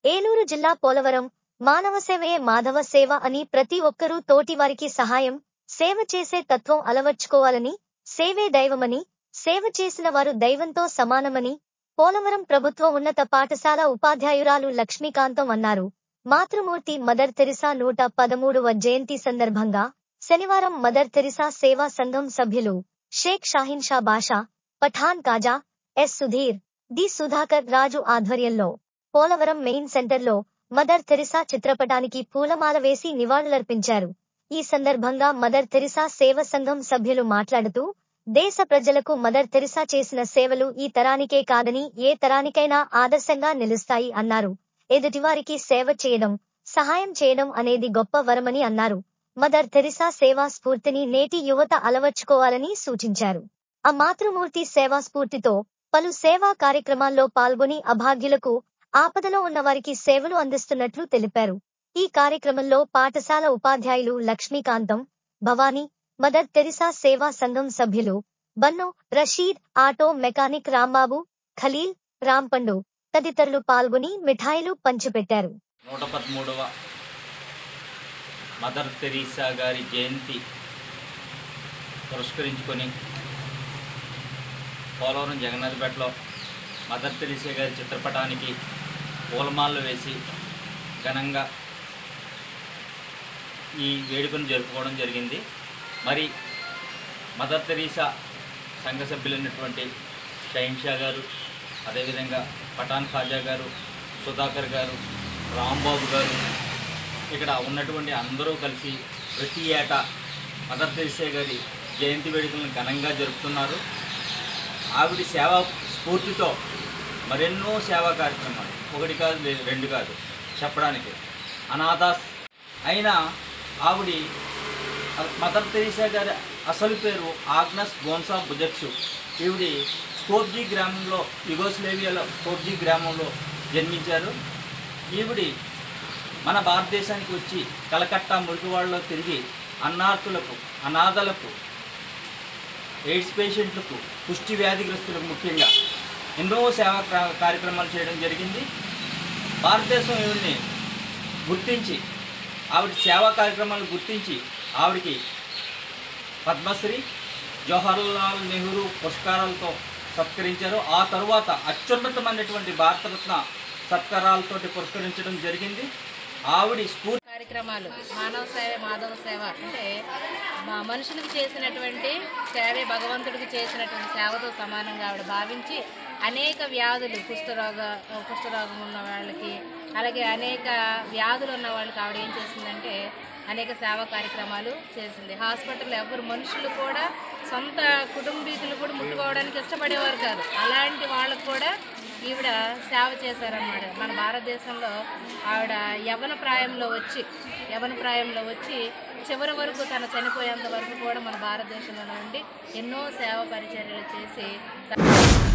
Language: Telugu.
ఏలూరు జిల్లా పోలవరం మానవ సేవయే మాధవ సేవ అని ప్రతి ఒక్కరూ తోటివారికి సహాయం సేవ చేసే తత్వం అలవర్చుకోవాలని సేవే దైవమని సేవ చేసిన వారు దైవంతో సమానమని పోలవరం ప్రభుత్వ ఉన్నత పాఠశాల ఉపాధ్యాయురాలు లక్ష్మీకాంతం అన్నారు మాతృమూర్తి మదర్ తెరిసా నూట పదమూడవ జయంతి సందర్భంగా శనివారం మదర్ తెరిసా సేవా సంఘం సభ్యులు షేక్ షాహిన్ షా బాషా పఠాన్ కాజా ఎస్ సుధీర్ డి సుధాకర్ రాజు ఆధ్వర్యంలో పోలవరం మెయిన్ సెంటర్లో మదర్ తెరిసా చిత్రపటానికి పూలమాల వేసి నివాళులర్పించారు ఈ సందర్భంగా మదర్ తెరిసా సేవ సంఘం సభ్యులు మాట్లాడుతూ దేశ ప్రజలకు మదర్ తెరిసా చేసిన సేవలు ఈ తరానికే కాదని ఏ తరానికైనా ఆదర్శంగా నిలుస్తాయి అన్నారు ఎదుటివారికి సేవ చేయడం సహాయం చేయడం అనేది గొప్ప వరమని అన్నారు మదర్ తెరిసా సేవా స్ఫూర్తిని నేటి యువత అలవర్చుకోవాలని సూచించారు ఆ మాతృమూర్తి సేవా స్ఫూర్తితో పలు సేవా కార్యక్రమాల్లో పాల్గొని అభాగ్యులకు ఆపదలో ఉన్న వారికి సేవలు అందిస్తున్నట్లు తెలిపారు ఈ కార్యక్రమంలో పాఠశాల ఉపాధ్యాయులు లక్ష్మీకాంతం భవానీ మదర్ తెరిసా సేవా సంఘం సభ్యులు బన్ను రషీద్ ఆటో మెకానిక్ రాంబాబు ఖలీల్ రాంపండు తదితరులు పాల్గొని మిఠాయిలు పంచిపెట్టారు నూట పదమూడవ మదర్ తెరీసా గారి జయంతి పురస్కరించుకొని పోలవరం జగన్నాథపేటలో మదర్ తెరీసా గారి చిత్రపటానికి పూలమాలలు వేసి ఘనంగా ఈ వేడుకను జరుపుకోవడం జరిగింది మరి మదర్ తెరీసా సంఘ సభ్యులైనటువంటి షహీన్ షా గారు అదేవిధంగా పఠాన్ ఖాజా గారు సుధాకర్ గారు రాంబాబు గారు ఇక్కడ ఉన్నటువంటి అందరూ కలిసి ప్రతి ఏటా మదర్ తెరిసే గారి జయంతి వేడుకలను ఘనంగా జరుపుతున్నారు ఆవిడ సేవా స్ఫూర్తితో మరెన్నో సేవా కార్యక్రమాలు ఒకటి కాదు లే- రెండు కాదు చెప్పడానికి అనాథాస్ అయినా ఆవిడ మదర్ తెరీసా గారి అసలు పేరు ఆగ్నస్ గోన్సా బుజక్సు ఈవిడ స్కోప్జీ గ్రామంలో యుగోస్లేవియాలో స్కోప్జీ గ్రామంలో జన్మించారు ఈవిడ మన భారతదేశానికి వచ్చి కలకత్తా మురికివాడలో తిరిగి అన్నార్థులకు అనాథలకు ఎయిడ్స్ పేషెంట్లకు పుష్టి వ్యాధిగ్రస్తులకు ముఖ్యంగా ఎన్నో సేవా క్రా- కార్యక్రమాలు చేయడం జరిగింది భారతదేశం ఈవిడ్ని గుర్తించి ఆవిడ సేవా కార్యక్రమాలను గుర్తించి ఆవిడకి పద్మశ్రీ జవహర్లాల్ నెహ్రూ పురస్కారాలతో సత్కరించారు ఆ తరువాత అత్యున్నతమైనటువంటి భారతరత్న సత్కారాలతోటి పురస్కరించడం జరిగింది ఆవిడ స్ఫూర్తి కార్యక్రమాలు మానవ సేవ మాధవ సేవ అంటే మా మనుషులకు చేసినటువంటి సేవే భగవంతుడికి చేసినటువంటి సేవతో సమానంగా ఆవిడ భావించి అనేక వ్యాధులు కుష్ఠరోగ కుష్ఠరోగం ఉన్న వాళ్ళకి అలాగే అనేక వ్యాధులు ఉన్న వాళ్ళకి ఆవిడ ఏం చేసిందంటే అనేక సేవా కార్యక్రమాలు చేసింది హాస్పిటల్లో ఎవరు మనుషులు కూడా సొంత కుటుంబీకులు కూడా ముట్టుకోవడానికి ఇష్టపడేవారు కాదు అలాంటి వాళ్ళకు కూడా ఈవిడ సేవ చేశారన్నమాట మన భారతదేశంలో ఆవిడ యవన ప్రాయంలో వచ్చి యవన ప్రాయంలో వచ్చి చివరి వరకు తను చనిపోయేంత వరకు కూడా మన భారతదేశంలో ఉండి ఎన్నో సేవ పరిచర్యలు చేసి